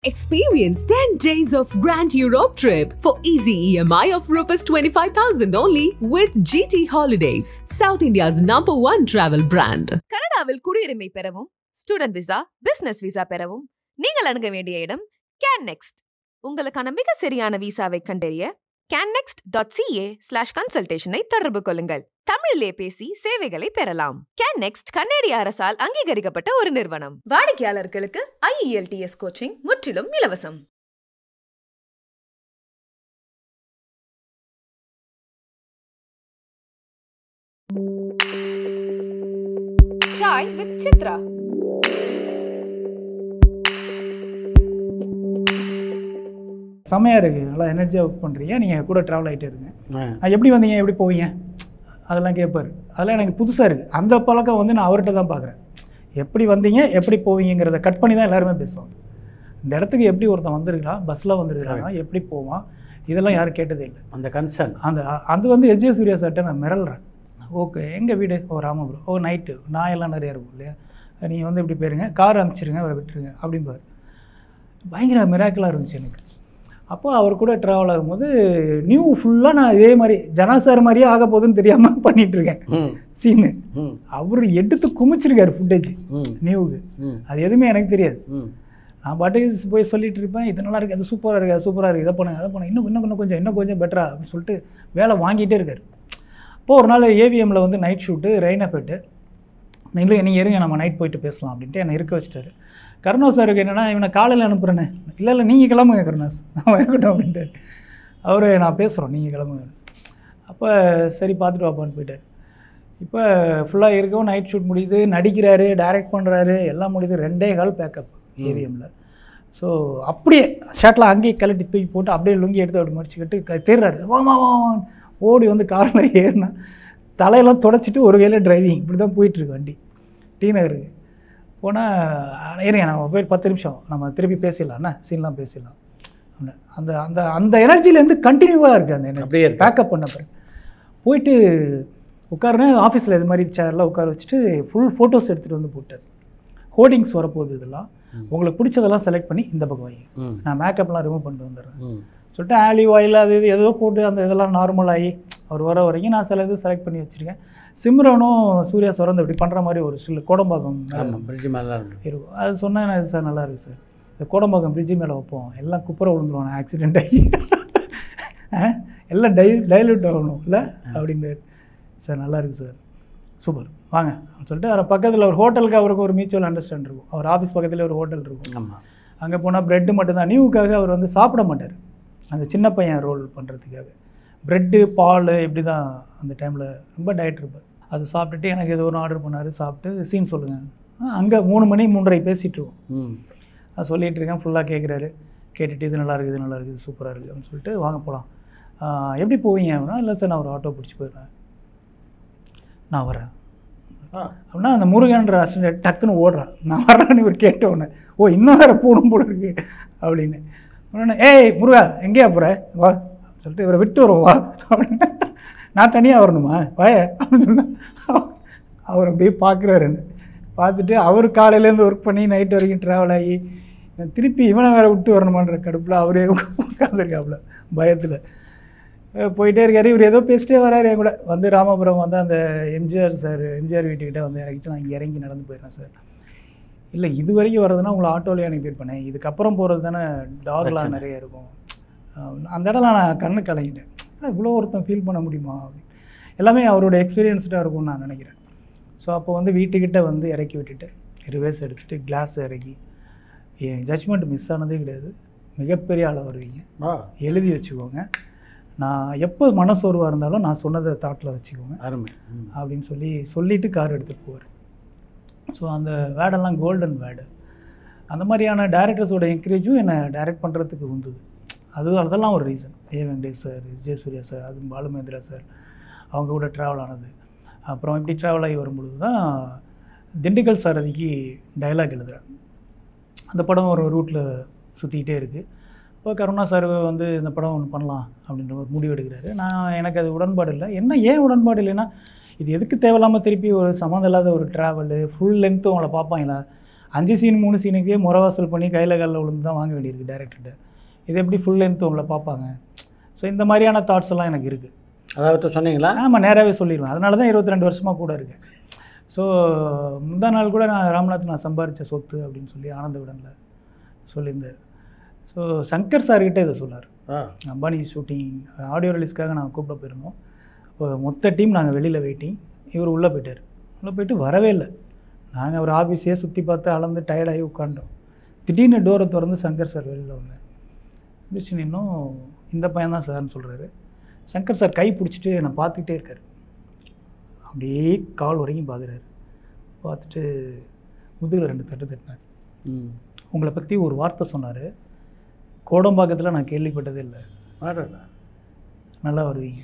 Experience 10 days of Grand Europe trip for easy EMI of Rs 25,000 only with GT Holidays, South India's number one travel brand. கனடாவில் குடியுரிமை பெறவும் student visa business visa பெறவும் நீங்கள் அணுக வேண்டிய இடம் can next உங்களுக்கான மிக சரியான விசாவை கண்டறிய கேன்னெக்ஸ்ட் டாட் சிஏ ஸ்லாஷ் கன்சல்டேஷனை தொடர்பு கொள்ளுங்கள் தமிழிலே பேசி சேவைகளை பெறலாம் கேன் நெக்ஸ்ட் கன்னடிய அரசால் அங்கீகரிக்கப்பட்ட ஒரு நிறுவனம் வாடிக்கையாளர்களுக்கு ஐஇஎல்டிஎஸ் கோச்சிங் முற்றிலும் இலவசம் சாய் வித் சித்ரா செம்மையாக இருக்குது நல்லா எனர்ஜியாக ஒர்க் பண்ணுறீங்க நீங்கள் கூட ட்ராவல் ஆகிட்டே இருங்க ஆ. "ஆ, எப்படி வந்தீங்க எப்படி போவீங்க அதெல்லாம் கேட்பாரு அதெல்லாம் எனக்கு புதுசாக இருக்குது அந்த பழக்கம் வந்து நான் அவர்கிட்ட தான் பார்க்குறேன் எப்படி வந்தீங்க எப்படி போவீங்கிறத கட் பண்ணி தான் எல்லாருமே பேசுவாங்க இந்த இடத்துக்கு எப்படி ஒருத்தன் வந்திருக்கான் பஸ்ஸில் வந்திருக்காங்க எப்படி போவான் இதெல்லாம் யாரும் கேட்டதே இல்லை அந்த கன்சர்ன் அந்த அது வந்து எஸ்ஜே சூர்யா சார்ட்ட நான் மிரள்றேன் ஓகே எங்கள் வீடு ஓ ராமபுரம் ஓ நைட்டு நான் எல்லாம் நிறையா இருக்கும் இல்லையா நீங்கள் வந்து இப்படி போயிருங்க கார் அனுப்பிச்சிருங்க அவரை விட்டுருங்க அப்படிம்பாரு பயங்கர மிராக்கலாக இருந்துச்சு எனக்கு அப்போ அவர் கூட ட்ராவல் ஆகும்போது நியூ ஃபுல்லாக நான் இதே மாதிரி ஜனாசார் மாதிரியே ஆக போகுதுன்னு தெரியாமல் பண்ணிகிட்டு இருக்கேன் ம் சீனு ம் அவர் எடுத்து குமிச்சிருக்காரு ஃபுட்டேஜ் ம் நியூவுக்கு ம் அது எதுவுமே எனக்கு தெரியாது ம் நான் பாட்டுக்கு போய் சொல்லிட்டு இருப்பேன் இது நல்லா இருக்குது அது சூப்பராக இருக்குது அது சூப்பராக இருக்குது இதை பண்ணுங்க அதை பண்ணுங்க இன்னும் இன்னும் இன்னும் கொஞ்சம் இன்னும் கொஞ்சம் பெட்டரா அப்படின்னு சொல்லிட்டு வேலை வாங்கிட்டே இருக்காரு அப்போது ஒரு நாள் ஏவிஎம்மில் வந்து நைட் ஷூட்டு ரெயின் எஃபெக்ட்டு இல்லை நீங்கள் இருங்க நம்ம நைட் போயிட்டு பேசலாம் அப்படின்ட்டு என்னை இருக்க வச்சுட்டாரு கருணாஸ் சாருக்கு என்னென்னா இவனை காலையில் அனுப்புகிறேனே இல்லை இல்லை நீங்கள் கிளம்புங்க கருணாஸ் நான் இருக்கட்டும் அப்படின்ட்டு அவர் நான் பேசுகிறோம் நீங்கள் கிளம்புங்க அப்போ சரி பார்த்துட்டு வாப்பான்னு போயிட்டார் இப்போ ஃபுல்லாக இருக்கவும் நைட் ஷூட் முடியுது நடிக்கிறாரு டைரக்ட் பண்ணுறாரு எல்லாம் முடியுது ரெண்டே கால் பேக்கப் ஏவிஎம்மில் ஸோ அப்படியே ஷர்ட்டில் அங்கேயே கழட்டி தூக்கி போட்டு அப்படியே லுங்கி எடுத்து அப்படி மடிச்சுக்கிட்டு க- தேடுறாரு வா வா வா வான்னு. ஓடி வந்து காரில் ஏறினா தலையெல்லாம் தொடச்சிட்டு ஒரு கையில் டிரைவிங் இப்படி தான் போயிட்டுருக்கு வண்டி டி நகருக்கு போனால் இருங்க நம்ம போய் பத்து நிமிஷம் நம்ம திருப்பி பேசிடலாம்ண்ணா சீன்லாம் பேசிடலாம் அப்படின்னா, அந்த அந்த அந்த எனர்ஜிலேருந்து கண்டினியூவாக இருக்குது அந்த அப்படியே எனர்ஜி இருக்கு. பேக்கப் பண்ண பிறகு போயிட்டு உட்காருனேன் ஆஃபீஸில் இது மாதிரி சேர்லாம் உட்கார வச்சுட்டு ஃபுல் ஃபோட்டோஸ் எடுத்துகிட்டு வந்து போட்டார் ஹோர்டிங்ஸ் வரப்போகுது இதெல்லாம் உங்களுக்கு பிடிச்சதெல்லாம் செலக்ட் பண்ணி இந்த பக்கம் வைங்க ம் நான் மேக்கப்லாம் ரிமூவ் பண்ணிட்டு வந்துடுறேன் ம் சொல்லிட்டு ஆலிவ் ஆயில் அது இது ஏதோ போட்டு அந்த இதெல்லாம் நார்மல் ஆகி அவர் வர வரைக்கும் நான் சில இது செலக்ட் பண்ணி வச்சுருக்கேன் சிம்ரனும் சூர்யா சுரந்து இப்படி பண்ணுற மாதிரி ஒரு சில கோடம்பாக்கம் ஆமாம் பிரிட்ஜ் மேலே இருக்கு இருக்கும் அது சொன்னேன் இது சார் நல்லா இருக்குது சார் இந்த கோடம்பாக்கம் பிரிட்ஜு மேலே வைப்போம் எல்லாம் குப்புற விழுந்துருவாங்க ஆக்சிடென்ட் ஆகி ஆ? எல்லாம் டை டைல்யூட் ஆகணும் இல்லை அப்படின்னாரு சார் நல்லா இருக்குது சார் சூப்பர் வாங்க அப்படின்னு சொல்லிட்டு அவர் பக்கத்தில் ஒரு ஹோட்டலுக்கு அவருக்கு ஒரு மியூச்சுவல் அண்டர்ஸ்டாண்ட் இருக்கும் அவர் ஆஃபீஸ் பக்கத்துலேயே ஒரு ஹோட்டல் இருக்கும் ஆமாம் அங்கே போனால் ப்ரெட்டு மட்டும்தான் நியூவுக்காக அவர் வந்து சாப்பிட மாட்டார் அந்த சின்ன பையன் ரோல் பண்ணுறதுக்காக ப்ரெட்டு பால் இப்படி தான் அந்த டைமில் ரொம்ப டயட் இருப்பார் அது சாப்பிட்டுட்டு எனக்கு ஏதோ ஒன்று ஆர்டர் பண்ணார் சாப்பிட்டு சீன் சொல்லுங்கள் அங்கே மூணு மணி மூன்றரை பேசிகிட்டு இருக்கோம் ம் நான் சொல்லிகிட்டு இருக்கேன் ஃபுல்லாக கேட்குறாரு கேட்டுட்டு இது நல்லா இருக்குது இது நல்லா இருக்குது சூப்பராக இருக்குது அப்படின்னு சொல்லிட்டு வாங்க போகலாம் எப்படி போவீங்க அப்படின்னா இல்லை சார் நான் ஒரு ஆட்டோ பிடிச்சி போயிடுவேன் நான் வரேன் ஆ அப்படின்னா அந்த முருகன்ற அசிஸ்டன்ட் டக்குன்னு ஓடுறான் நான் வர்றேன்னு இவர் கேட்ட உடனே ஓ இன்னும் வேறு போகணும் போல இருக்கு அப்படின்னு உடனே ஏய் முருகா எங்கேயா போகிற வா சொல்லிட்டு இவரை விட்டு வருவோம் வா அப்படின்னு நான் தனியாக வரணுமா வாய அப்படின்னு சொன்னா அவர் அப்படியே பார்க்குறாருன்னு பார்த்துட்டு அவர் காலையிலேருந்து ஒர்க் பண்ணி நைட் வரைக்கும் ட்ராவல் ஆகி திருப்பி இவனை வேறு விட்டு வரணுமான்ற கடுப்பில் அவரே உட்காந்துருக்காப்புல பயத்தில் அஹ் போயிட்டே இருக்காரு இவர் ஏதோ பேசிட்டே வராரு என் கூட வந்து ராமபுரம் வந்து அந்த எம்ஜிஆர் சார் எம்ஜிஆர் வீட்டுக்கிட்ட வந்து இறங்கிட்டு நான் இங்கே இறங்கி நடந்து போயிடுறேன் சார் இல்லை இது வரைக்கும் வர்றதுன்னா உங்களை ஆட்டோலேயே அனுப்பியிருப்பேனே இதுக்கப்புறம் போகிறது தானே டாக்லாம் பிரச்சனை. நிறைய இருக்கும் அஹ் அந்த இடத்துல நான் கண்ணு கலங்கிட்டேன் ஆனால் இவ்வளோ ஒருத்தன் ஃபீல் பண்ண முடியுமா அப்படின்னு எல்லாமே அவரோட எக்ஸ்பீரியன்ஸ்டாக இருக்கும்னு நான் நினைக்கிறேன் ஸோ அப்போ வந்து வீட்டுக்கிட்ட வந்து இறக்கி விட்டுட்டு ரிவர்ஸ் எடுத்துகிட்டு கிளாஸ் இறக்கி என் ஜட்ஜ்மெண்ட் மிஸ் ஆனதே கிடையாது மிகப்பெரிய ஆளாக வருவீங்க ஆ எழுதி வச்சுக்கோங்க நான் எப்போ மனசோர்வாக இருந்தாலும் நான் சொன்னதை தாட்டில் வச்சுக்கோங்க அருமை ம் அப்படின்னு சொல்லி சொல்லிவிட்டு கார் எடுத்துகிட்டு போவார் ஸோ அந்த வேர்டெல்லாம் கோல்டன் வேர்டு அந்த மாதிரியான டேரக்டர்ஸோட என்கரேஜும் என்னை டைரக்ட் பண்ணுறதுக்கு உந்துது அது அதெல்லாம் ஒரு ரீசன் ஏ வெங்கடேஷ் சார் விஜய் சூர்யா சார் அது பாலுமேந்திரா சார் அவங்க கூட ட்ராவல் ஆனது அப்புறம் இப்படி ட்ராவல் ஆகி வரும்பொழுது தான் திண்டுக்கல் சாரதிக்கு டைலாக் எழுதுகிறேன் அந்த படம் ஒரு ரூட்டில் சுற்றிக்கிட்டே இருக்குது இப்போ கருணா சார் வந்து இந்த படம் ஒன்று பண்ணலாம் அப்படின்ற ஒரு முடிவு எடுக்கிறாரு நான் எனக்கு அது உடன்பாடு இல்லை என்ன ஏன் உடன்பாடு இல்லைன்னா இது எதுக்கு தேவையில்லாமல் திருப்பி ஒரு சம்மந்தம் இல்லாத ஒரு ட்ராவலு ஃபுல் லென்த்து உங்களை பார்ப்பாங்களா அஞ்சு சீன் மூணு சீனுக்கே முறவாசல் பண்ணி கையில் காலில் விழுந்து தான் வாங்க வேண்டியிருக்கு டேரக்டர்கிட்ட இது எப்படி ஃபுல் லென்த் உங்களை பார்ப்பாங்க ஸோ இந்த மாதிரியான தாட்ஸ் எல்லாம் எனக்கு இருக்குது அதாவது சொன்னீங்களா ஆமாம் நேராகவே சொல்லிடுவேன் அதனால தான் இருபத்தி ரெண்டு வருஷமாக கூட இருக்கேன் ஸோ முந்தா நாள் கூட நான் ராம்நாத் நான் சம்பாரித்த சொத்து அப்படின்னு சொல்லி ஆனந்த விடனில் சொல்லியிருந்தார் ஸோ சங்கர் சார்கிட்ட இதை சொன்னார் ஆ அம்பானி ஷூட்டிங் ஆடியோ ரிலீஸ்க்காக நாங்கள் கூப்பிட போயிருந்தோம் அப்போ மொத்த டீம் நாங்கள் வெளியில் வெயிட்டிங் இவர் உள்ளே போயிட்டார் உள்ளே போயிட்டு வரவே இல்லை நாங்கள் அவர் ஆஃபீஸே சுற்றி பார்த்து அளந்து டயர்டாகி உட்காண்டோம் திடீர்னு டோரை திறந்து சங்கர் சார் வெளியில் வந்தேன் இருந்துச்சு இன்னும் இந்த பையன் தான் சார்னு சொல்கிறாரு சங்கர் சார் கை பிடிச்சிட்டு என்னை பார்த்துக்கிட்டே இருக்கார் அப்படியே கால் வரைக்கும் பார்க்குறாரு பார்த்துட்டு முதுகில் ரெண்டு தட்டு தட்டினார் ம் உங்களை பற்றி ஒரு வார்த்தை சொன்னார் கோடம்பாக்கத்தில் நான் கேள்விப்பட்டதே இல்லை ஆடா நல்லா வருவீங்க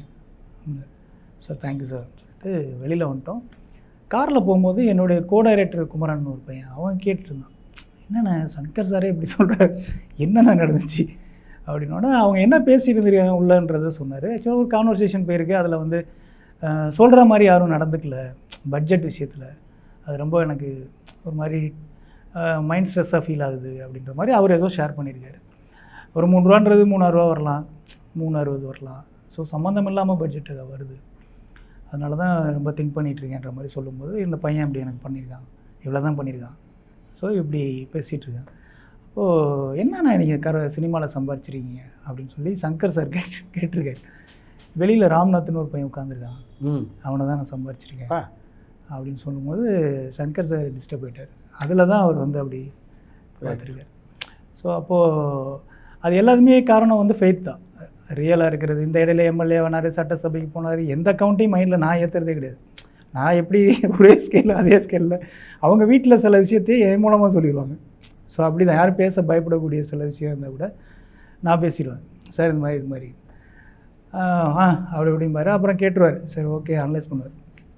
சார் தேங்க்யூ சார் சொல்லிட்டு வெளியில் வந்துட்டோம் காரில் போகும்போது என்னுடைய கோ டைரக்டர் குமரன் ஒரு பையன் அவன் கேட்டுட்டு இருந்தான் என்னண்ணே சங்கர் சாரே இப்படி சொல்கிறார் என்னென்ன நடந்துச்சு அப்படின்னோட அவங்க என்ன பேசிட்டு இருந்திருக்காங்க உள்ளன்றதை சொன்னார் ஆக்சுவலாக ஒரு கான்வர்சேஷன் போயிருக்கு அதில் வந்து சொல்கிற மாதிரி யாரும் நடந்துக்கல பட்ஜெட் விஷயத்தில் அது ரொம்ப எனக்கு ஒரு மாதிரி மைண்ட் ஸ்ட்ரெஸ்ஸாக ஃபீல் ஆகுது அப்படின்ற மாதிரி அவர் ஏதோ ஷேர் பண்ணியிருக்காரு ஒரு மூணு ரூபான்றது மூணாயிரரூவா வரலாம் மூணு அறுபது வரலாம் ஸோ சம்மந்தம் இல்லாமல் பட்ஜெட் அது வருது அதனால தான் ரொம்ப திங்க் பண்ணிகிட்டு இருக்கேன்ற மாதிரி சொல்லும்போது இந்த பையன் இப்படி எனக்கு பண்ணியிருக்கான் இவ்வளோ தான் பண்ணியிருக்கான் ஸோ இப்படி பேசிகிட்டு இருக்கேன் அப்போது என்னண்ணா நீங்கள் கர சினிமாவில் சம்பாரிச்சிருக்கீங்க அப்படின்னு சொல்லி சங்கர் சார் கேட்டு கேட்டிருக்காரு வெளியில் ராம்நாத்னு ஒரு பையன் உட்காந்துருக்கான் ம் அவனை தான் நான் சம்பாரிச்சிருக்கேன் ஆ அப்படின்னு சொல்லும்போது சங்கர் சார் டிஸ்டர்ப் ஆயிட்டார் அதில் தான் அவர் வந்து அப்படி பார்த்துருக்காரு ஸோ அப்போது அது எல்லாத்துமே காரணம் வந்து ஃபெய்த் தான் ரியலாக இருக்கிறது இந்த இடையில எம்எல்ஏ ஆனார் சட்டசபைக்கு போனார் எந்த கவுண்ட்டையும் மைண்டில் நான் ஏற்றுறதே கிடையாது நான் எப்படி ஒரே ஸ்கேலில் அதே ஸ்கேலில் அவங்க வீட்டில் சில விஷயத்தையும் என் மூலமாக சொல்லிடுவாங்க ஸோ அப்படி தான் யாரும் பேச பயப்படக்கூடிய சில விஷயம் இருந்தால் கூட நான் பேசிடுவேன் சார் இந்த மாதிரி இது மாதிரி ஆ ஆ அப்படி இப்படிம்பாரு அப்புறம் கேட்டுருவார் சரி ஓகே அனலைஸ் பண்ணுவார்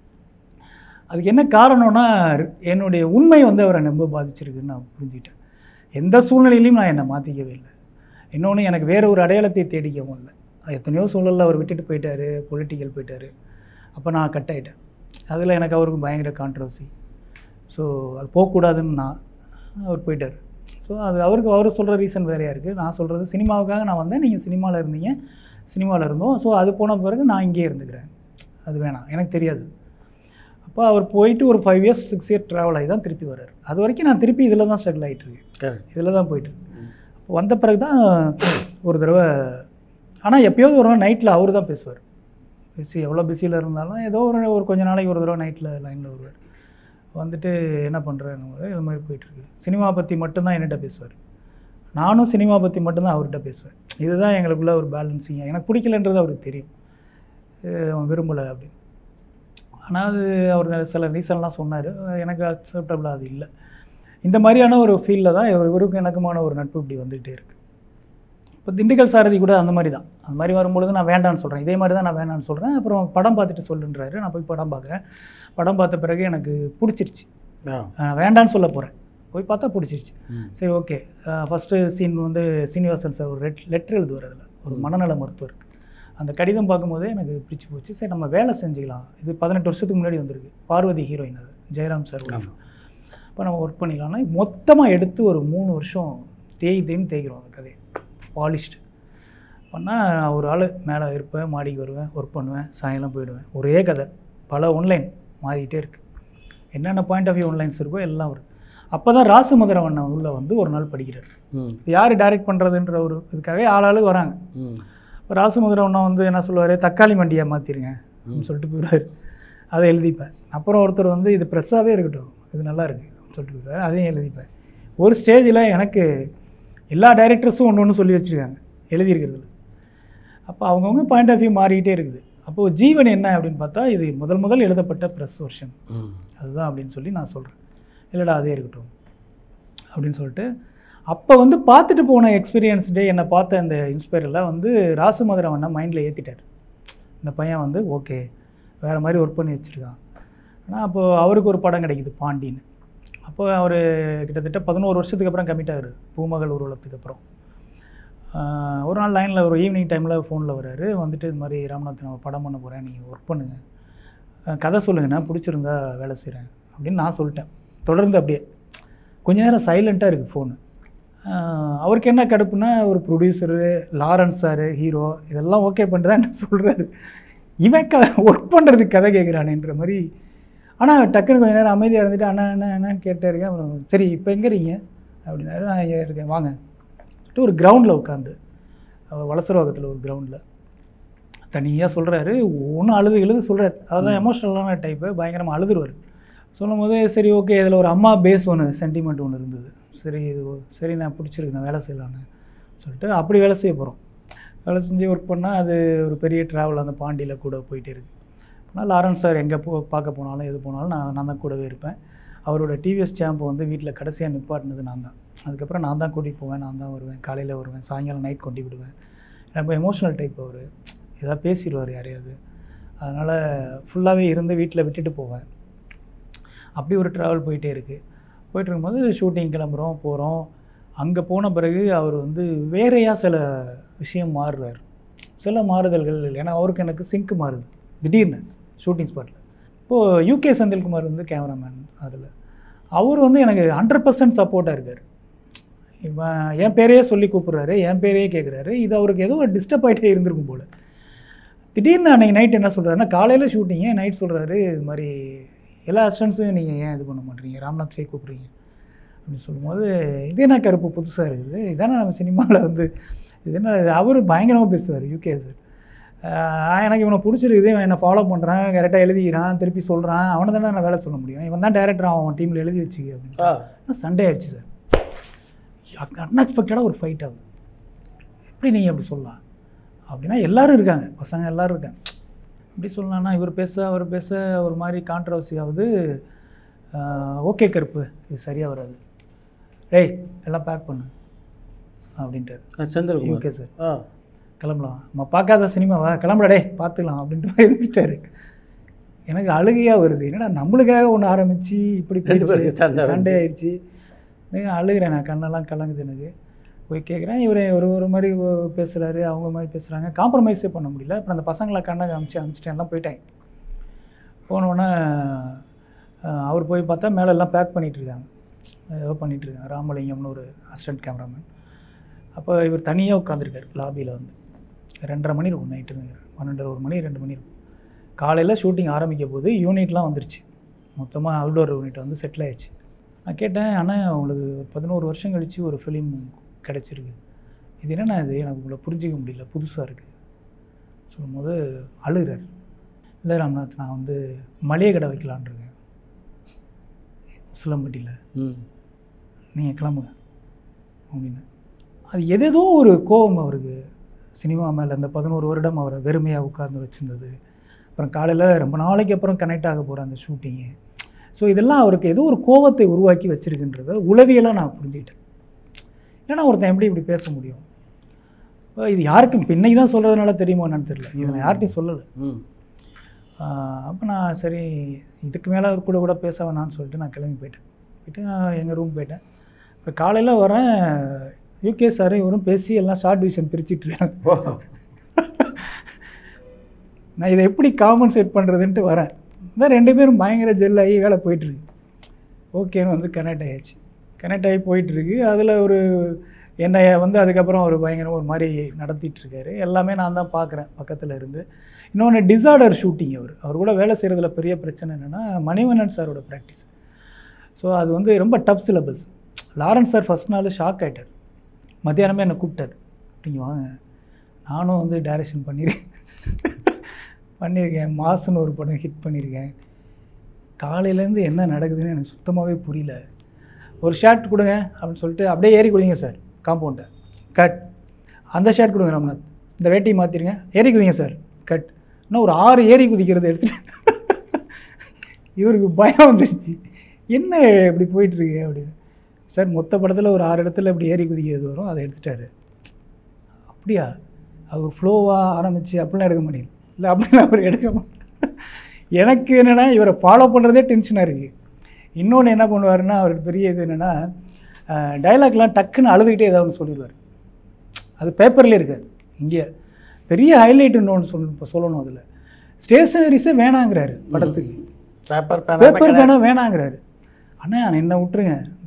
அதுக்கு என்ன காரணம்னா என்னுடைய உண்மை வந்து அவரை ரொம்ப பாதிச்சிருக்குன்னு நான் புரிஞ்சுக்கிட்டேன் எந்த சூழ்நிலையிலையும் நான் என்னை மாற்றிக்கவே இல்லை இன்னொன்று எனக்கு வேற ஒரு அடையாளத்தை தேடிக்கவும் இல்லை எத்தனையோ சூழலில் அவர் விட்டுட்டு போயிட்டாரு பொலிட்டிக்கல் போயிட்டாரு அப்போ நான் கட் ஆகிட்டேன் அதில் எனக்கு அவருக்கு பயங்கர கான்ட்ரவர்சி ஸோ அது போகக்கூடாதுன்னு நான் அவர் போயிட்டார் ஸோ அது அவருக்கு அவர் சொல்கிற ரீசன் வேறையாக இருக்குது நான் சொல்கிறது சினிமாவுக்காக நான் வந்தேன் நீங்கள் சினிமாவில் இருந்தீங்க சினிமாவில் இருந்தோம் ஸோ அது போன பிறகு நான் இங்கேயே இருந்துக்கிறேன் அது வேணாம் எனக்கு தெரியாது அப்போ அவர் போயிட்டு ஒரு five years six year travel ஆகி தான் திருப்பி வர்றார் அது வரைக்கும் நான் திருப்பி இதில் தான் ஸ்ட்ரகிள் ஆகிட்டு இருக்கேன் கரெக்ட் இதில் தான் போயிட்டு அப்போ வந்த பிறகு தான் ஒரு தடவை ஆனால் எப்பயாவது ஒரு நாள் நைட்டில் அவர் தான் பேசுவார் பேசி எவ்வளோ பிஸியில் இருந்தாலும் ஏதோ ஒரு ஒரு கொஞ்ச நாளைக்கு ஒரு தடவை நைட்டில் லைனில் வருவார் வந்துட்டு என்ன பண்ணுறேன்னு இது மாதிரி போயிட்டுருக்கு சினிமா பற்றி மட்டும்தான் என்கிட்ட பேசுவார் நானும் சினிமா பற்றி மட்டும்தான் அவர்கிட்ட பேசுவேன் இதுதான் எங்களுக்குள்ள ஒரு பேலன்சிங் எனக்கு பிடிக்கலன்றது அவருக்கு தெரியும் இது அவன் விரும்பலை அப்படின்னு ஆனால் அது அவர் சில ரீசன்லாம் சொன்னார் எனக்கு அக்செப்டபுளாக அது இல்லை இந்த மாதிரியான ஒரு ஃபீல்டில் தான் இவர் இவருக்கும் எனக்குமான ஒரு நட்பு இப்படி வந்துகிட்டே இருக்குது இப்போ திண்டுக்கல் சாரதி கூட அந்த மாதிரி தான் அந்த மாதிரி வரும்பொழுது நான் வேண்டான்னு சொல்கிறேன் இதே மாதிரி தான் நான் வேண்டான்னு சொல்கிறேன் அப்புறம் படம் பார்த்துட்டு சொல்லுன்றாரு நான் போய் படம் பார்க்குறேன் படம் பார்த்த பிறகு எனக்கு பிடிச்சிருச்சு ஆ நான் வேண்டான்னு சொல்ல போகிறேன் போய் பார்த்தா பிடிச்சிருச்சு ம் சரி ஓகே ஃபஸ்ட்டு சீன் வந்து சீனிவாசன் சார் ஒரு ரெட் லெட்டர் எழுதுவார் அதில் ஒரு மனநல மருத்துவருக்கு அந்த கடிதம் பார்க்கும்போதே எனக்கு பிடிச்சி போச்சு சரி நம்ம வேலை செஞ்சுக்கலாம் இது பதினெட்டு வருஷத்துக்கு முன்னாடி வந்திருக்கு பார்வதி ஹீரோயின் அது ஜெயராம் சார் ஆமா. இப்போ நம்ம ஒர்க் பண்ணிக்கலாம்னா மொத்தமாக எடுத்து ஒரு மூணு வருஷம் தேய் தேய்னு தேய்க்கிறோம் அந்த கதையை பாலிஷ்டு பண்ணால் நான் ஒரு ஆள் மேலே இருப்பேன் மாடிக்கு வருவேன் ஒர்க் பண்ணுவேன் சாயங்காலம் போயிடுவேன் ஒரே கதை பல ஒன்லைன் மாறிக்கிட்டே இருக்குது என்னென்ன பாயிண்ட் ஆஃப் வியூ ஒன்லைன்ஸ் இருக்கோ எல்லாம் வருது அப்போ தான் ராசமதுரவண்ணன் உள்ள வந்து ஒரு நாள் படிக்கிறார் ம் இது யார் டைரக்ட் பண்ணுறதுன்ற ஒரு இதுக்காகவே ஆளாளுக்கு வராங்க ம் இப்போ ராசமுதிரவண்ணா வந்து என்ன சொல்லுவார் தக்காளி மண்டியாக மாற்றிருங்க அப்படின்னு சொல்லிட்டு போயிடுவார் அதை எழுதிப்பேன் அப்புறம் ஒருத்தர் வந்து இது ப்ரெஸ்ஸாகவே இருக்கட்டும் இது நல்லா இருக்கு அப்படின்னு சொல்லிட்டு போயிடுவார் அதையும் எழுதிப்பேன் ஒரு ஸ்டேஜில் எனக்கு எல்லா டைரக்டர்ஸும் ஒன்று ஒன்று சொல்லி வச்சுருக்காங்க எழுதியிருக்கிறதுல அப்போ அவங்கவுங்க பாயிண்ட் ஆஃப் வியூ மாறிக்கிட்டே இருக்குது அப்போது ஜீவன் என்ன அப்படின்னு பார்த்தா இது முதல் முதல் எழுதப்பட்ட ப்ரெஸ் வெர்ஷன் ம் அதுதான் அப்படின்னு சொல்லி நான் சொல்கிறேன் இல்லைடா அதே இருக்கட்டும் அப்படின்னு சொல்லிட்டு அப்போ வந்து பார்த்துட்டு போன எக்ஸ்பீரியன்ஸ் டே என்னை பார்த்த அந்த இன்ஸ்பயரில் வந்து ராசுமதுரம் அண்ணா மைண்டில் ஏற்றிட்டார் இந்த பையன் வந்து ஓகே வேறு மாதிரி ஒர்க் பண்ணி வச்சுருக்கான் ஆனால் அப்போது அவருக்கு ஒரு படம் கிடைக்குது பாண்டின்னு அப்போ அவர் கிட்டத்தட்ட பதினோரு வருஷத்துக்கு அப்புறம் கமிட் ஆகுது பூமகள் ஊர்வலத்துக்கு அப்புறம் ஆஹ் ஒரு நாள் லைனில் ஒரு ஈவினிங் டைமில் ஃபோனில் வராரு வந்துட்டு இது மாதிரி ராம்நாத் நான் படம் பண்ண போகிறேன் நீங்கள் ஒர்க் பண்ணுங்கள் அஹ் கதை சொல்லுங்கண்ணா பிடிச்சிருந்தா வேலை செய்கிறேன் அப்படின்னு நான் சொல்லிட்டேன் தொடர்ந்து அப்படியே கொஞ்ச நேரம் சைலண்ட்டாக இருக்குது ஃபோனு அவருக்கு என்ன கடுப்புனா ஒரு ப்ரொடியூசரு லாரன்ஸ் சார் ஹீரோ இதெல்லாம் ஓகே பண்ணிட்டு தான் என்ன சொல்கிறாரு இவன் க ஒர்க் பண்ணுறதுக்கு கதை கேட்குறானேன்ற மாதிரி ஆனால் டக்குன்னு கொஞ்ச நேரம் அமைதியாக இருந்துட்டு அண்ணா அண்ணா என்னன்னு கேட்டே இருக்கேன் அப்புறம் சரி இப்போ எங்கே இருக்கீங்க அப்படின்னாரு நான் இங்கே இருக்கேன் வாங்க சொல்லிட்டு ஒரு கிரவுண்டில் உட்காந்து வளசரவாக்கத்தில் ஒரு கிரவுண்டில் தனியாக சொல்கிறாரு ஒன்றும் அழுது எழுது சொல்கிறார் அதுதான் எமோஷ்னலான டைப்பு பயங்கரமாக அழுதுருவார் சொல்லும் போது சரி ஓகே இதில் ஒரு அம்மா பேஸ் ஒன்று சென்டிமெண்ட் ஒன்று இருந்தது சரி இது ஒ- சரி நான் பிடிச்சிருக்கு நான் வேலை செய்யலான்னு சொல்லிட்டு அப்படி வேலை செய்ய போகிறோம் வேலை செஞ்சு ஒர்க் பண்ணால் அது ஒரு பெரிய ட்ராவல் அந்த பாண்டியில் கூட போயிட்டே இருக்கு ஆனால் லாரன்ஸ் சார் எங்கே போ பார்க்க போனாலும் எது போனாலும் நான் நான் தான் கூடவே இருப்பேன் அவரோட டிவிஎஸ் சாம்பை வந்து வீட்டில் கடைசியாக நிப்பாட்டினது நான் தான் அதுக்கப்புறம் நான் தான் கூட்டிகிட்டு போவேன் நான் தான் வருவேன் காலையில் வருவேன் சாயங்காலம் நைட் கொண்டு விடுவேன் ரொம்ப எமோஷனல் டைப் அவர் ஏதாவது பேசிடுவார் யாரையாவது அதனால் ஃபுல்லாகவே இருந்து வீட்டில் விட்டுட்டு போவேன் அப்படி ஒரு ட்ராவல் போயிட்டே இருக்குது போயிட்டு இருக்கும்போது ஷூட்டிங் கிளம்புறோம் போகிறோம் அங்கே போன பிறகு அவர் வந்து வேறையாக சில விஷயம் மாறுறார் சில மாறுதல்கள் ஏன்னா அவருக்கு எனக்கு சிங்க் மாறுது திடீர்னு ஷூட்டிங் ஸ்பாட்டில் இப்போது யூகே செந்தில்குமார் வந்து கேமராமேன் அதில் அவர் வந்து எனக்கு ஹண்ட்ரட் பர்சன்ட் சப்போர்ட்டாக இருக்கார் இவன் என் பேரையே சொல்லி கூப்பிட்றாரு என் பேரையே கேட்குறாரு இது அவருக்கு ஏதோ ஒரு டிஸ்டர்ப் ஆகிட்டே இருந்திருக்கும் போல் திடீர்னு அன்றைக்கி நைட் என்ன சொல்கிறாருன்னா காலையில் ஷூட்டிங்க நைட் சொல்கிறாரு இது மாதிரி எல்லா அசிஸ்டன்ஸும் நீங்கள் ஏன் இது பண்ண மாட்டீங்க ராம்நாத்லேயே கூப்பிட்றீங்க அப்படின்னு சொல்லும்போது இது என்ன கருப்பு புதுசாக இருக்குது இதானே நம்ம சினிமாவில் வந்து இது என்ன அவர் பயங்கரமாக பேசுவார் யூகே சார் எனக்கு இவனை பிடிச்சிருக்குது இவன் என்னை ஃபாலோ பண்ணுறான் கரெக்டாக எழுதிக்கிறான் திருப்பி சொல்கிறான் அவனை தானே நான் வேலை சொல்ல முடியும் இவன் தான் டேரக்டர் அவன் டீமில் எழுதி வச்சுக்க அப்படின்னு ஆ சண்டே ஆயிடுச்சு சார் அன்எக்ஸ்பெக்டடாக ஒரு ஃபைட் ஆகுது எப்படி நீங்கள் அப்படி சொல்லலாம் அப்படின்னா எல்லாரும் இருக்காங்க பசங்க எல்லாரும் இருக்காங்க எப்படி சொல்லலாம்னா இவர் பேச அவர் பேச ஒரு மாதிரி கான்ட்ரவர்சி ஆகுது ஓகே கருப்பு இது சரியாக வராது டேய் எல்லாம் பேக் பண்ணு அப்படின்ட்டார் செந்தில்குமார் ஓகே சார் ஆ கிளம்பலாம் நம்ம பார்க்காத சினிமாவா கிளம்புடா டேய் பார்த்துக்கலாம் அப்படின்ட்டு எழுதிட்டாரு எனக்கு அழுகையாக வருது என்னடா நம்மளுக்காக ஒன்று ஆரம்பித்து இப்படி ரெண்டு பேருக்கு போயிடுச்சு சண்டை சண்டே வந்து. ஆயிடுச்சு நான் அழுகிறேன் நான் கண்ணெல்லாம் கலங்குது எனக்கு போய் கேட்குறேன் இவர் ஒரு ஒரு மாதிரி பேசுகிறாரு அவங்க மாதிரி பேசுகிறாங்க காம்ப்ரமைஸே பண்ண முடியல அப்புறம் அந்த பசங்களை கண்ணை காமிச்சு அனுப்பிச்சிட்டு எல்லாம் போயிட்டாங்க போனோடனே அவர் போய் பார்த்தா மேலே எல்லாம் பேக் பண்ணிகிட்டு இருக்காங்க ஏதோ பண்ணிகிட்டு இருக்காங்க ராமலிங்கம்னு ஒரு அசிஸ்டன்ட் கேமராமேன் அப்போ இவர் தனியாக உட்காந்துருக்காரு லாபியில் வந்து ரெண்டரை மணி இருக்கும் நைட்டு பன்னெண்டரை ஒரு மணி ரெண்டு மணி இருக்கும் காலையில் ஷூட்டிங் ஆரம்பிக்க போது யூனிட்லாம் வந்துருச்சு மொத்தமாக அவுட்டோர் யூனிட் வந்து செட்டில் ஆயிடுச்சு நான் கேட்டேன் அண்ணா உங்களுக்கு ஒரு பதினோரு வருஷம் கழித்து ஒரு ஃபிலிம் கிடச்சிருக்கு இது என்னண்ணா இது எனக்கு உங்களை புரிஞ்சிக்க முடியல புதுசாக இருக்குது சொல்லும்போது அழுகிறார் இல்லை ராம்நாத் நான் வந்து மளிகை கடை வைக்கலான் இருக்கேன் உசிலம்பட்டியில் ம் நீங்கள் கிளம்புங்க அப்படின்னு அது எதேதோ ஒரு கோபம் அவருக்கு சினிமா மேலே அந்த பதினோரு வருடம் அவரை வெறுமையாக உட்கார்ந்து வச்சுருந்தது அப்புறம் காலையில் ரொம்ப நாளைக்கு அப்புறம் கனெக்ட் ஆக போகிற அந்த ஷூட்டிங்கு ஸோ இதெல்லாம் அவருக்கு ஏதோ ஒரு கோபத்தை உருவாக்கி வச்சிருக்குன்றத உளவியலாக நான் புரிஞ்சுக்கிட்டேன் இல்லைன்னா ஒருத்தன் எப்படி இப்படி பேச முடியும் இப்போ இது யாருக்கும் இப்போ இன்னைக்கு தான் சொல்கிறதுனால தெரியுமோ என்னன்னு தெரியல இதை நான் யார்கிட்டையும் சொல்லலை ம் அப்போ நான் சரி இதுக்கு மேலே கூட கூட பேச வேணாம்னு சொல்லிட்டு நான் கிளம்பி போயிட்டேன் போயிட்டு நான் எங்கள் ரூம் போயிட்டேன் இப்போ காலையில் வரேன் யூகே சார் இவரும் பேசி எல்லாம் ஷார்ட் டிவிஷன் பிரிச்சுட்டு இருக்காங்க ஓ நான் இதை எப்படி காம்பன்சேட் பண்ணுறதுன்ட்டு வரேன் இதான் ரெண்டு பேரும் பயங்கர ஜெல் ஆகி வேலை போயிட்டுருக்கு ஓகேன்னு வந்து கனெக்ட் ஆகியாச்சு கனெக்ட் ஆகி போயிட்டுருக்கு அதில் ஒரு என்னை வந்து அதுக்கப்புறம் ஒரு பயங்கரம் ஒரு மாதிரி நடத்திட்டு இருக்காரு எல்லாமே நான் தான் பார்க்குறேன் பக்கத்தில் இருந்து இன்னொன்று டிசார்டர் ஷூட்டிங் அவர் அவர் கூட வேலை செய்கிறதுல பெரிய பிரச்சனை என்னென்னா மணிவண்ணன் சாரோட ப்ராக்டிஸ் ஸோ அது வந்து ரொம்ப tough syllabus Lawrence sir first நாள் ஷாக் ஆகிட்டார் மத்தியானமே என்னை கூப்பிட்டார் நீங்கள் வாங்க நானும் வந்து டைரக்ஷன் பண்ணியிருக்கேன் பண்ணியிருக்கேன் மாசுன்னு ஒரு படம் ஹிட் பண்ணியிருக்கேன் காலையிலேருந்து என்ன நடக்குதுன்னு எனக்கு சுத்தமாகவே புரியல ஒரு ஷாட் கொடுங்க அப்படின்னு சொல்லிட்டு அப்படியே ஏறி கொடுங்க சார் காம்பவுண்டை கட் அந்த ஷாட் கொடுங்க ரம்நாத் இந்த வேட்டியை மாற்றிருங்க ஏறி குதிங்க சார் கட் இன்னும் ஒரு ஆறு ஏறி குதிக்கிறத எடுத்துட்டு இவருக்கு பயம் வந்துருச்சு என்ன இப்படி போயிட்டுருக்கு அப்படின்னு சார் மொத்த படத்தில் ஒரு ஆறு இடத்துல இப்படி ஏறி குதிக்கிறது வரும் அதை எடுத்துட்டாரு அப்படியா அவர் ஃப்ளோவாக ஆரம்பித்து அப்படிலாம் எடுக்க முடியல இல்லை அப்படிலாம் அவர் எடுக்க மாட்டேன் எனக்கு என்னென்னா இவரை ஃபாலோ பண்ணுறதே டென்ஷனாக இருக்குது இன்னொன்று என்ன பண்ணுவாருன்னா அவருக்கு பெரிய இது என்னென்னா டைலாக்லாம் டக்குன்னு அழுதுகிட்டே ஏதாவது ஒன்று சொல்லிடுவார் அது பேப்பர்லேயே இருக்காது இங்கே பெரிய ஹைலைட் இன்னொன்று சொல் இப்போ சொல்லணும் அதில் ஸ்டேஷனரிஸே வேணாங்கிறாரு படத்துக்கு பேப்பர் பேப்பர் பேனா வேணாங்கிறாரு அண்ணா என்னை விட்டுருங்க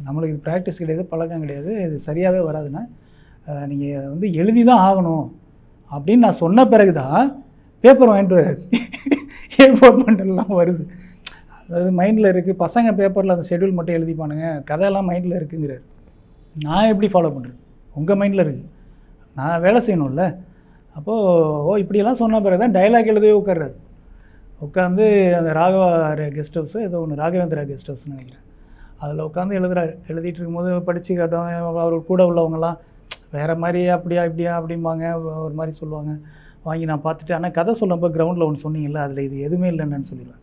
நம்மளுக்கு இது ப்ராக்டிஸ் கிடையாது பழக்கம் கிடையாது இது சரியாகவே வராதுன்னா நீங்கள் வந்து எழுதி தான் ஆகணும் அப்படின்னு நான் சொன்ன பிறகு தான் பேப்பர் வாங்கிட்டு வராது ஏ ஃபோர் பண்டல்லாம் வருது அதாவது மைண்டில் இருக்குது பசங்க பேப்பரில் அந்த ஷெட்யூல் மட்டும் எழுதிப்பானுங்க கதையெல்லாம் மைண்டில் இருக்குங்கிறாரு நான் எப்படி ஃபாலோ பண்ணுறது உங்கள் மைண்டில் இருக்குது நான் வேலை செய்யணும்ல அப்போது ஓ இப்படியெல்லாம் சொன்ன பிறகு தான் டைலாக் எழுதவே உட்கார்றாரு உட்காந்து அந்த ராகவா கெஸ்ட் ஹவுஸ் ஏதோ ஒன்று ராகவேந்திரா கெஸ்ட் ஹவுஸ்னு நினைக்கிறேன் அதில் உட்காந்து எழுதுறாரு எழுதிட்டு இருக்கும்போது படித்து காட்டுவாங்க அவர் கூட உள்ளவங்கலாம் வேறு மாதிரி அப்படியா இப்படியா அப்படிம்பாங்க ஒரு மாதிரி சொல்லுவாங்க வாங்கி நான் பார்த்துட்டு ஆனால் கதை சொல்லும்போது கிரவுண்டில் ஒன்று சொன்னீங்கல்ல அதில் இது எதுவுமே இல்லைன்னு சொல்லிடுவேன்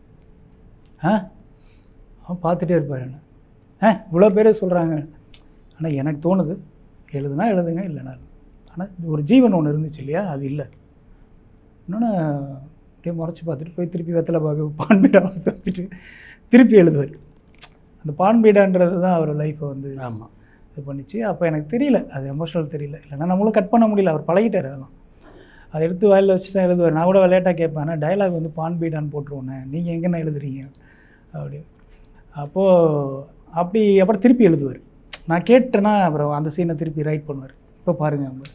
ஆ அவன் பார்த்துட்டே இருப்பார் என்ன ஆ இவ்வளோ பேர் சொல்கிறாங்க ஆனால் எனக்கு தோணுது எழுதுனா எழுதுங்க இல்லைனா இல்லை. ஆனால் ஒரு ஜீவன் ஒன்று இருந்துச்சு இல்லையா அது இல்லை இன்னொன்று அப்படியே முறைச்சி பார்த்துட்டு போய் திருப்பி வெத்தலை பார்க்க பான்பீடா வச்சுட்டு திருப்பி எழுதுவார் அந்த பான்பீடான்றது தான் அவர் லைஃப்பை வந்து ஆமாம் இது பண்ணிச்சு அப்போ எனக்கு தெரியல அது எமோஷனல் தெரியல இல்லைன்னா நம்மளும் கட் பண்ண முடியல அவர் பழகிட்டார் அதெல்லாம் அதை எடுத்து வாயில் வச்சு தான் எழுதுவார் நான் கூட விளையாட்டாக கேட்பேன் ஆனால் டைலாக் வந்து பான் பீடான்னு போட்டுருவோண்ணே நீங்கள் எங்கேண்ணே எழுதுறீங்க அப்படி அப்போது அப்படி அப்புறம் திருப்பி எழுதுவார் நான் கேட்டேன்னா அப்புறம் அந்த சீனை திருப்பி ரைட் பண்ணுவார் இப்போ பாருங்கள் அவங்க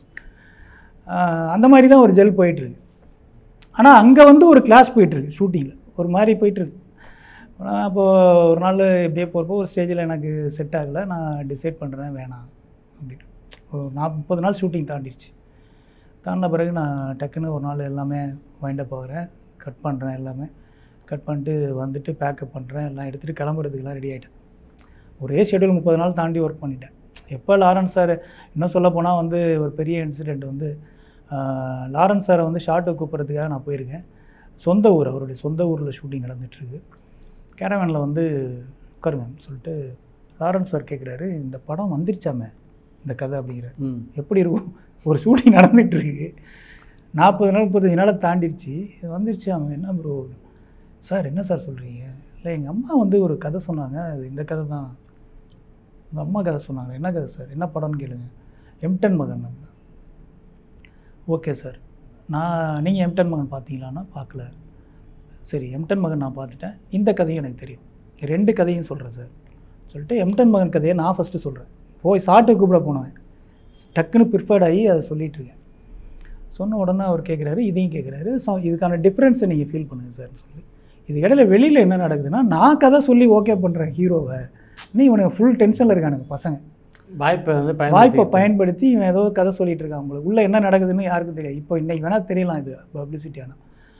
ஆஹ் அந்த மாதிரி தான் ஒரு ஜெல் போயிட்டுருக்கு ஆனால் அங்கே வந்து ஒரு கிளாஸ் போயிட்டுருக்கு ஷூட்டிங்கில் ஒரு மாதிரி போயிட்டுருக்கு நான் அப்போது ஒரு நாள் இப்படியே போகிறப்போ ஒரு ஸ்டேஜில் எனக்கு செட் ஆகலை நான் டிசைட் பண்ணுறேன் வேணாம் அப்படின்ட்டு ஒரு நான் முப்பது நாள் ஷூட்டிங் தாண்டிடுச்சு தாண்டின பிறகு நான் டக்குன்னு ஒரு நாள் எல்லாமே வைண்டப் ஆகிறேன் கட் பண்ணுறேன் எல்லாமே கட் பண்ணிட்டு வந்துட்டு பேக்கப் பண்ணுறேன் எல்லாம் எடுத்துகிட்டு கிளம்புறதுக்கெல்லாம் ரெடி ஆகிட்டேன் ஒரே ஷெட்யூல் முப்பது நாள் தாண்டி ஒர்க் பண்ணிட்டேன் எப்போ லாரன்ஸ் சார் இன்னும் சொல்ல போனால் வந்து ஒரு பெரிய இன்சிடெண்ட் வந்து ஆஹ், லாரன்ஸ் சாரை வந்து ஷார்ட்டு கூப்பிட்றதுக்காக நான் போயிருக்கேன் சொந்த ஊர் அவருடைய சொந்த ஊரில் ஷூட்டிங் நடந்துகிட்ருக்கு கேரவேனில் வந்து உட்காருங்க சொல்லிட்டு லாரன்ஸ் சார் கேட்குறாரு இந்த படம் வந்துருச்சாமே இந்த கதை அப்படிங்கிறார் ம் எப்படி இருக்கும் ஒரு ஷூட்டிங் நடந்துகிட்டு இருக்கு நாற்பது நாள் முப்பத்தஞ்சு நாளை தாண்டிடுச்சு இது வந்துருச்சு அவன் என்ன ப்ரோ சார் என்ன சார் சொல்கிறீங்க இல்லை எங்கள் அம்மா வந்து ஒரு கதை சொன்னாங்க அது இந்த கதை தான் உங்கள் அம்மா கதை சொன்னாங்க என்ன கதை சார் என்ன படம்னு கேளுங்க எம்டன் மகன் ஓகே சார் நான் நீங்கள் எம்டன் மகன் பார்த்தீங்களான்னா பார்க்கல சரி எம்டன் மகன் நான் பார்த்துட்டேன் இந்த கதையும் எனக்கு தெரியும் ரெண்டு கதையும் சொல்கிறேன் சார் சொல்லிட்டு எம்டன் மகன் கதையை நான் ஃபஸ்ட்டு சொல்கிறேன் போய் சாட்டை கூப்பிட போனேன் டக்குன்னு ப்ரிஃபர்ட் ஆகி அதை சொல்லிட்டு இருக்கேன் சொன்ன உடனே அவர் கேட்குறாரு இதையும் கேட்குறாரு ஸோ இதுக்கான டிஃப்ரென்ஸை நீங்கள் ஃபீல் பண்ணுங்கள் சார்னு சொல்லி இது இடையில வெளியில் என்ன நடக்குதுன்னா நான் கதை சொல்லி ஓகே பண்ணுறேன் ஹீரோவை நீ இவனுக்கு ஃபுல் டென்ஷனில் இருக்கானுங்க பசங்க வாய்ப்பை வந்து வாய்ப்பை பயன்படுத்தி பயன்படுத்தி இவன் ஏதோ கதை சொல்லிட்டு இருக்கான் உங்களுக்கு உள்ளே என்ன நடக்குதுன்னு யாருக்கும் தெரியாது இப்போ இன்னைக்கு வேணால் தெரியலாம் இது பப்ளிசிட்டி ஆனால்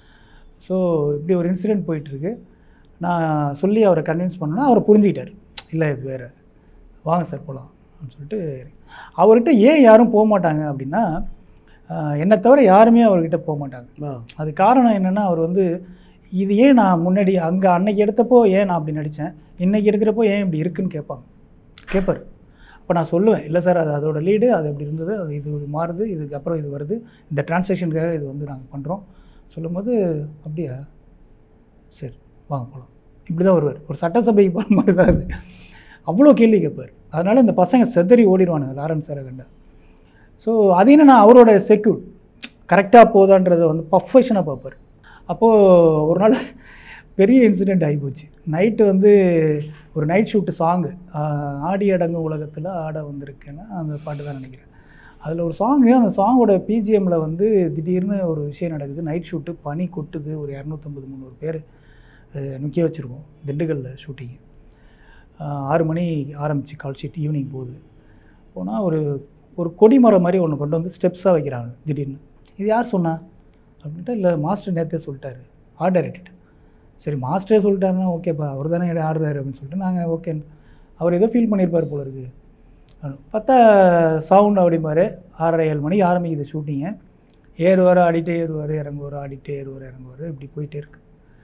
ஸோ இப்படி ஒரு இன்சிடெண்ட் போயிட்டுருக்கு நான் சொல்லி அவரை கன்வின்ஸ் பண்ணேன்னா அவர் புரிஞ்சுக்கிட்டார் இல்லை இது வேறு வாங்க சார் போகலாம் அப்படின்னு சொல்லிட்டு அவர்கிட்ட ஏன் யாரும் போக மாட்டாங்க அப்படின்னா ஆஹ், என்னை தவிர யாருமே அவர்கிட்ட போக மாட்டாங்க ஆ, அது காரணம் என்னென்னா அவர் வந்து இது ஏன் நான் முன்னாடி அங்கே அன்னைக்கு எடுத்தப்போ ஏன் நான் அப்படி நடித்தேன் இன்னைக்கு எடுக்கிறப்போ ஏன் இப்படி இருக்குன்னு கேட்பாங்க கேட்பார் அப்போ நான் சொல்லுவேன் இல்லை சார் அது அதோட லீடு அது எப்படி இருந்தது அது இது இது மாறுது இதுக்கப்புறம் இது வருது இந்த டிரான்சாக்ஷனுக்காக இது வந்து நாங்கள் பண்ணுறோம் சொல்லும்போது அப்படியா சரி வாங்க போகலாம் இப்படி தான் வருவார் ஒரு சட்டசபைக்கு போகிற மாதிரி தான் அது அவ்வளோ கேள்வி கேட்பார் அதனால் இந்த பசங்க செதறி ஓடிடுவானுங்க லாரன்ஸ் சாரை கண்டா ஸோ அது என்னன்னா அவரோட செக்யூர் கரெக்டாக போதான்றதை வந்து பர்ஃபெக்ஷனாக பார்ப்பார் அப்போது ஒரு நாள் பெரிய இன்சிடெண்ட் ஆகிப்போச்சு நைட்டு வந்து ஒரு நைட் ஷூட்டு சாங்கு ஆடி அடங்கு உலகத்தில் ஆட வந்திருக்கேன்னு அந்த பாட்டு தான் நினைக்கிறேன் அதில் ஒரு சாங்கு அந்த சாங்கோட பிஜிஎம்மில் வந்து திடீர்னு ஒரு விஷயம் நடக்குது நைட் ஷூட்டு பனி கொட்டுது ஒரு இரநூத்தம்பது முந்நூறு பேர் நிற்க வச்சுருக்கோம் திண்டுக்கல்லில் ஷூட்டிங்கு ஆறு மணி ஆரம்பிச்சு கால் ஷீட் ஈவினிங் போகுது போனால் ஒரு ஒரு கொடிமரம் மாதிரி ஒன்று கொண்டு வந்து ஸ்டெப்ஸாக வைக்கிறாங்க திடீர்னு இது யார் சொன்னா அப்படின்ட்டு இல்லை மாஸ்டர் நேற்றே சொல்லிட்டாரு ஆர்ட் டைரக்டர் சரி மாஸ்டரே சொல்லிட்டாருன்னா ஓகேப்பா அவர் தானே ஆடுறாரு அப்படின்னு சொல்லிட்டு நாங்கள் ஓகே அவர் ஏதோ ஃபீல் பண்ணியிருப்பார் போல இருக்குது பார்த்தா சவுண்ட் அப்படிம்பாரு ஆறரை ஏழு மணிக்கு ஆரம்பிக்குது ஷூட்டிங்கு ஏறுவார் ஆடிட்டே ஏறுவார் இறங்குவார் ஆடிட்டே ஏறுவார் இறங்குவார் இப்படி போயிட்டே இருக்கு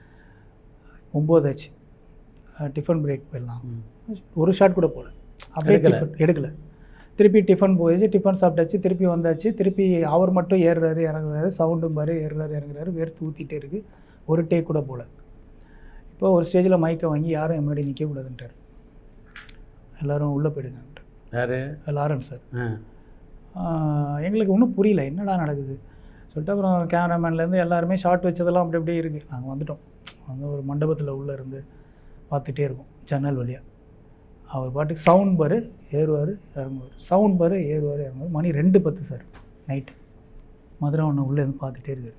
ஒம்பது ஆச்சு டிஃபன் பிரேக் போயிடலாம் ம். ஒரு ஷாட் கூட போகல அப்படியே எடுக்கல. டிஃபன் எடுக்கல திருப்பி டிஃபன் போயிடுச்சு டிஃபன் சாப்பிட்டாச்சு திருப்பி வந்தாச்சு திருப்பி அவர் மட்டும் ஏறுறாரு இறங்குறாரு சவுண்டும் பாரு ஏறுறாரு இறங்குறாரு வேர்த்து ஊற்றிட்டே இருக்குது ஒரு டேக் கூட போகல இப்போ ஒரு ஸ்டேஜில் மைக்கை வாங்கி யாரும் என் முன்னாடி நிற்கக்கூடாதுன்ட்டார் எல்லாரும் உள்ளே போயிடுங்கன்ட்டு யாரு லாரன்ஸ் சார் ஆ ஆஹ் எங்களுக்கு ஒன்றும் புரியல என்னடா நடக்குது சொல்லிட்டு அப்புறம் கேமராமேன்லேருந்து எல்லாருமே ஷார்ட் வச்சதெல்லாம் அப்படி அப்படியே இருக்குது நாங்கள் வந்துட்டோம் அங்கே ஒரு மண்டபத்தில் உள்ளே இருந்து பார்த்துட்டே இருக்கோம் ஜன்னல் வழியாக அவர் பாட்டுக்கு சவுண்ட் பாரு ஏறுவார் இறங்குவார் சவுண்ட் பாரு ஏறுவார் இறங்குவார் மணி ரெண்டு பத்து சார் நைட்டு மதுரை ஒன்று உள்ளே இருந்து பார்த்துட்டே இருக்காரு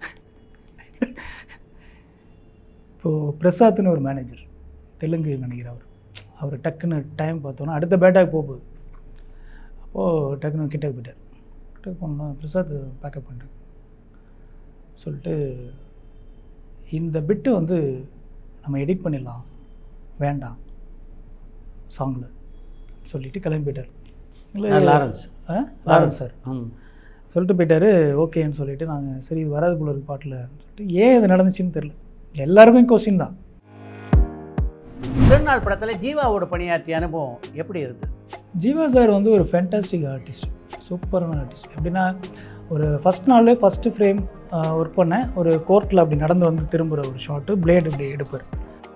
இப்போது பிரசாத்னு ஒரு மேனேஜர் தெலுங்கு நினைக்கிறேன் அவர் அவர் டக்குன்னு டைம் பார்த்தோன்னா அடுத்த பேட்டாக போகுது அப்போது டக்குன்னு கிட்ட போயிட்டார் கிட்ட போனோன்னா பிரசாத் பேக்கப் பண்ணிட்டேன் சொல்லிட்டு இந்த பிட்டு வந்து நம்ம எடிட் பண்ணிடலாம் வேண்டாம் சாங்கில் சொல்லிட்டு கிளம்பி போயிட்டார் ஆ, லாரன்ஸ் ஆ லாரன்ஸ் சார் ம் சொல்லிட்டு போயிட்டாரு ஓகேன்னு சொல்லிட்டு நாங்கள் சரி இது வராது போல இருக்கு பாட்டில் சொல்லிட்டு ஏன் இது நடந்துச்சுன்னு தெரில எல்லாருக்கும் கொஸ்டின் தான் திருநாள் படத்தில் ஜீவாவோட பணியாற்றிய அனுபவம் எப்படி இருந்தது ஜீவா சார் வந்து ஒரு ஃபேண்டாஸ்டிக் ஆர்டிஸ்ட் சூப்பரான ஆர்டிஸ்ட் எப்படின்னா ஒரு ஃபஸ்ட் நாள் ஃபஸ்ட்டு ஃப்ரேம் ஒர்க் பண்ணேன் ஒரு கோர்ட்டில் அப்படி நடந்து வந்து திரும்புகிற ஒரு ஷாட்டு பிளேடு இப்படி எடுப்பார்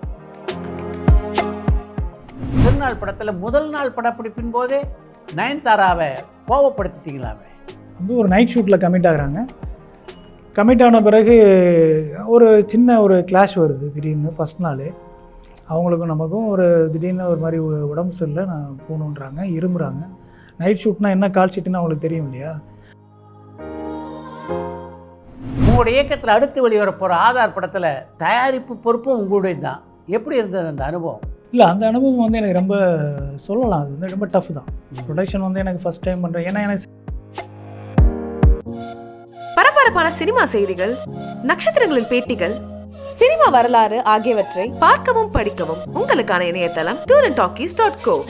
திருநாள் படத்தில் முதல் நாள் படப்பிடிப்பின் போதே நயன்தாராவை கோவப்படுத்திட்டீங்களாமே வந்து ஒரு நைட் ஷூட்டில் கமிட் ஆகுறாங்க கமிட் ஆன பிறகு ஒரு சின்ன ஒரு கிளாஷ் வருது திடீர்னு ஃபஸ்ட் நாள் அவங்களுக்கும் நமக்கும் ஒரு திடீர்னு ஒரு மாதிரி உ- உடம்பு சரியில்லை நான் போகணுன்றாங்க இருமுறாங்க நைட் ஷூட்னா என்ன கால் ஷீட்டுன்னு அவங்களுக்கு தெரியும் இல்லையா உங்களுடைய இயக்கத்தில் அடுத்து வெளிவர போகிற ஆதார் படத்தில் தயாரிப்பு பொறுப்பும் உங்களுடைய தான் எப்படி இருந்தது அந்த அனுபவம் இல்லை அந்த அனுபவம் வந்து எனக்கு ரொம்ப சொல்லலாம் அது வந்து ரொம்ப டஃப் தான் ப்ரொடக்ஷன் வந்து எனக்கு ஃபஸ்ட் டைம் பண்ணுறேன் ஏன்னா எனக்கு பரபரப்பான சினிமா செய்திகள் நட்சத்திரங்களின் பேட்டிகள் சினிமா வரலாறு ஆகியவற்றை பார்க்கவும் படிக்கவும் உங்களுக்கான இணையதளம் tour and talkies dot go